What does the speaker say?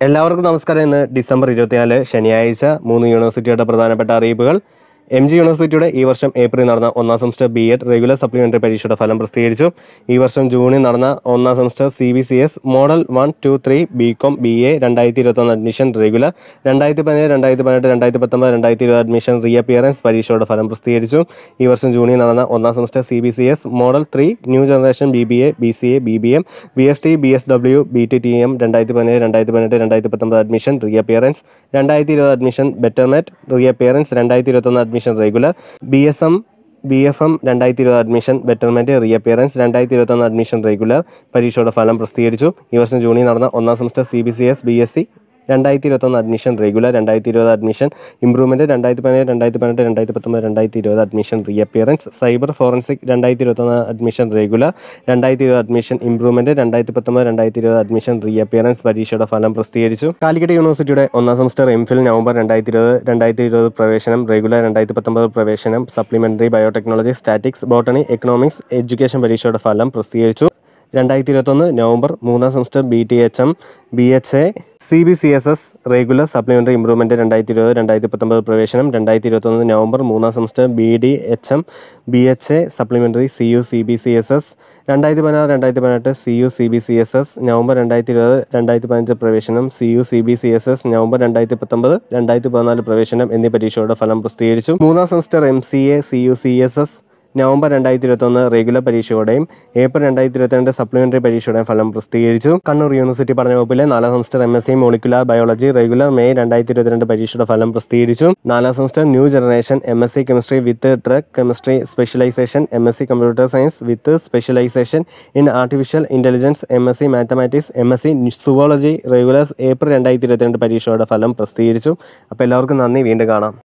എല്ലാവർക്കും നമസ്കാരം ഇന്ന് ഡിസംബർ ഇരുപത്തിനാല് ശനിയാഴ്ച മൂന്ന് യൂണിവേഴ്സിറ്റിയുടെ പ്രധാനപ്പെട്ട അറിയിപ്പുകൾ എം ജി യൂണിവേഴ്സിറ്റിയുടെ ഈ വർഷം ഏപ്രിൽ നടന്ന ഒന്നാം semester B Ed regular supplementary പരീക്ഷയുടെ ഫലം പ്രസിദ്ധീകരിച്ചു ഈ വർഷം ജൂണിൽ നടന്ന ഒന്നാം semester C B C S model one two three B Com B A രണ്ടായിരത്തി ഇരുപത്തൊന്ന് അഡ്മിഷൻ റെഗുലർ രണ്ടായിരത്തി പതിനേഴ് രണ്ടായിരത്തി പതിനെട്ട് രണ്ടായിരത്തി പത്തൊമ്പത് രണ്ടായിരത്തി ഇരുപത് അഡ്മിഷൻ റീ അപ്പിയറൻസ് പരീക്ഷയുടെ ഫലം പ്രസിദ്ധീകരിച്ചു ഈ വർഷം ജൂണിൽ നടന്ന ഒന്നാം semester C B C S model three new generation B B A B C A B B M B S T B S W B T T M രണ്ടായിരത്തി പതിനേഴ് രണ്ടായിരത്തി പതിനെട്ട് രണ്ടായിരത്തി പത്തൊമ്പത് അഡ്മിഷൻ റീ അപ്പിയറൻസ് രണ്ടായിരത്തി ഇരുപത് admission ബെറ്റർമെറ്റ് re reappearance രണ്ടായിരത്തി ഇരുപത്തൊന്ന് admission regular B S M B F M രണ്ടായിരത്തി ഇരുപത് അഡ്മിഷൻ ബെറ്റർമെൻറ്റ് റീ അപ്പിയറൻസ് രണ്ടായിരത്തി ഇരുപത്തൊന്ന് അഡ്മിഷൻ റെഗുലർ പരീക്ഷയുടെ ഫലം പ്രസിദ്ധീകരിച്ചു ഈ വർഷം ജൂണിൽ നടന്ന ഒന്നാം semester C B C S B S C രണ്ടായിരത്തി ഇരുപത്തൊന്ന് അഡ്മിഷൻ റെഗുലർ രണ്ടായിരത്തി ഇരുപത് അഡ്മിഷൻ ഇംപ്രൂവ്മെൻറ്റ് രണ്ടായിരത്തി പതിനേഴ് രണ്ടായിരത്തി പതിനെട്ട് രണ്ടായിരത്തി പത്തൊമ്പത് രണ്ടായിരത്തി ഇരുപത് admission reappearance cyber forensic രണ്ടായിരത്തി ഇരുപത്തൊന്ന് അഡ്മിഷൻ റെഗുലർ രണ്ടായിരത്തി ഇരുപത് അഡ്മിഷൻ ഇംപ്രൂവ്മെൻറ്റ് രണ്ടായിരത്തി പത്തൊമ്പത് രണ്ടായിരത്തി ഇരുപത് അഡ്മിഷൻ റീ അപ്പിയറൻസ് പരീക്ഷയുടെ ഫലം പ്രസിദ്ധീകരിച്ചു കാലിക്കറ്റ് യൂണിവേഴ്സിറ്റിയുടെ ഒന്നാം സെമസ്റ്റർ എം ഫിൽ നവംബർ രണ്ടായിരത്തി ഇരുപത് രണ്ടായിരത്തി ഇരുപത് പ്രവേശനം റെഗുലർ രണ്ടായിരത്തി പത്തൊമ്പത് പ്രവേശനം supplementary biotechnology statics botany economics education പരീക്ഷയുടെ ഫലം പ്രസിദ്ധീകരിച്ചു രണ്ടായിരത്തി ഇരുപത്തൊന്ന് നവംബർ മൂന്നാം semester B T H M B H A C B C S S regular supplementary improvement രണ്ടായിരത്തി ഇരുപത് രണ്ടായിരത്തി പത്തൊമ്പത് പ്രവേശനം രണ്ടായിരത്തി ഇരുപത്തൊന്ന് നവംബർ മൂന്നാം semester B D H M B H A supplementary C U C B C S S രണ്ടായിരത്തി പതിനാറ് രണ്ടായിരത്തി പതിനെട്ട് C U C B C S S November രണ്ടായിരത്തി ഇരുപത് രണ്ടായിരത്തി പതിനഞ്ച് പ്രവേശനം C U C B C S S November രണ്ടായിരത്തി പത്തൊമ്പത് രണ്ടായിരത്തി പതിനാല് പ്രവേശനം എന്നീ പരീക്ഷയുടെ ഫലം പ്രസിദ്ധീകരിച്ചു മൂന്നാം semester M C A C U C S S November രണ്ടായിരത്തി ഇരുപത്തൊന്ന് റെഗുലർ പരീക്ഷയുടെയും ഏപ്രിൽ രണ്ടായിരത്തി ഇരുപത്തിരണ്ട് സപ്ലിമെൻ്ററി പരീക്ഷയുടെയും ഫലം പ്രസിദ്ധീകരിച്ചു കണ്ണൂർ യൂണിവേഴ്സിറ്റി പഠന വകുപ്പിലെ നാലാം semester M S C molecular biology regular May രണ്ടായിരത്തി ഇരുപത്തിരണ്ട് പരീക്ഷയുടെ ഫലം പ്രസിദ്ധീകരിച്ചു നാലാം semester new generation M S C chemistry with drug chemistry specialisation M S C computer science with specialisation in artificial intelligence M S C mathematics M S C zoology regular April രണ്ടായിരത്തി ഇരുപത്തിരണ്ട് പരീക്ഷയുടെ ഫലം പ്രസിദ്ധീകരിച്ചു അപ്പോൾ എല്ലാവർക്കും നന്ദി വീണ്ടും കാണാം